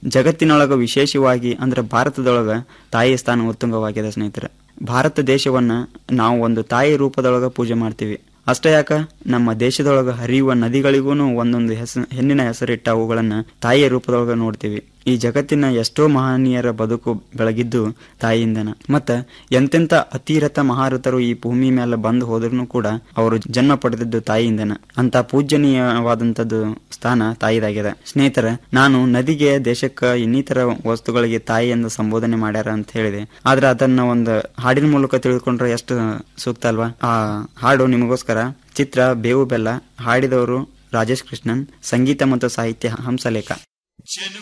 ಜಗತ್ತಿನೊಳಗ ವಿಶೇಷವಾಗಿ ಅಂದ್ರೆ ಭಾರತದೊಳಗ ತಾಯಿ ಸ್ಥಾನ ಉತ್ತುಂಗವಾಗಿದೆ ಸ್ನೇಹಿತರೆ ಭಾರತ ದೇಶವನ್ನ ನಾವು ಒಂದು ತಾಯಿ ರೂಪದೊಳಗ ಪೂಜೆ ಮಾಡ್ತೀವಿ ಅಷ್ಟೇ ಯಾಕ ನಮ್ಮ ದೇಶದೊಳಗ ಹರಿಯುವ ನದಿಗಳಿಗೂ ಒಂದೊಂದು ಹೆಸ ಹೆಣ್ಣಿನ ಹೆಸರಿಟ್ಟ ಅವುಗಳನ್ನ ತಾಯಿಯ ರೂಪದೊಳಗ ನೋಡ್ತೀವಿ ಈ ಜಗತ್ತಿನ ಎಷ್ಟೋ ಮಹನೀಯರ ಬದುಕು ಬೆಳಗಿದ್ದು ತಾಯಿಯಿಂದನ ಮತ್ತ ಎಂತೆಂತ ಅತಿರಥ ಮಹಾರಥರು ಈ ಭೂಮಿ ಮೇಲೆ ಬಂದು ಹೋದ್ರೂ ಕೂಡ ಅವರು ಜನ್ಮ ಪಡೆದಿದ್ದು ತಾಯಿಯಿಂದನ ಅಂತ ಪೂಜ್ಯನೀಯವಾದಂತದ್ದು ಸ್ಥಾನ ತಾಯಿದಾಗಿದೆ ಸ್ನೇಹಿತರ ನಾನು ನದಿಗೆ ದೇಶಕ್ಕ ಇನ್ನಿತರ ವಸ್ತುಗಳಿಗೆ ತಾಯಿ ಎಂದು ಸಂಬೋಧನೆ ಮಾಡ್ಯಾರ ಅಂತ ಹೇಳಿದೆ ಆದ್ರೆ ಅದನ್ನ ಒಂದು ಹಾಡಿನ ಮೂಲಕ ತಿಳಿದುಕೊಂಡ್ರೆ ಎಷ್ಟು ಸೂಕ್ತ ಅಲ್ವಾ ಆ ಹಾಡು ನಿಮಗೋಸ್ಕರ ಚಿತ್ರ ಬೇವು ಬೆಲ್ಲ ಹಾಡಿದವರು ರಾಜೇಶ್ ಕೃಷ್ಣನ್ ಸಂಗೀತ ಮತ್ತು ಸಾಹಿತ್ಯ ಹಂಸಲೇಖ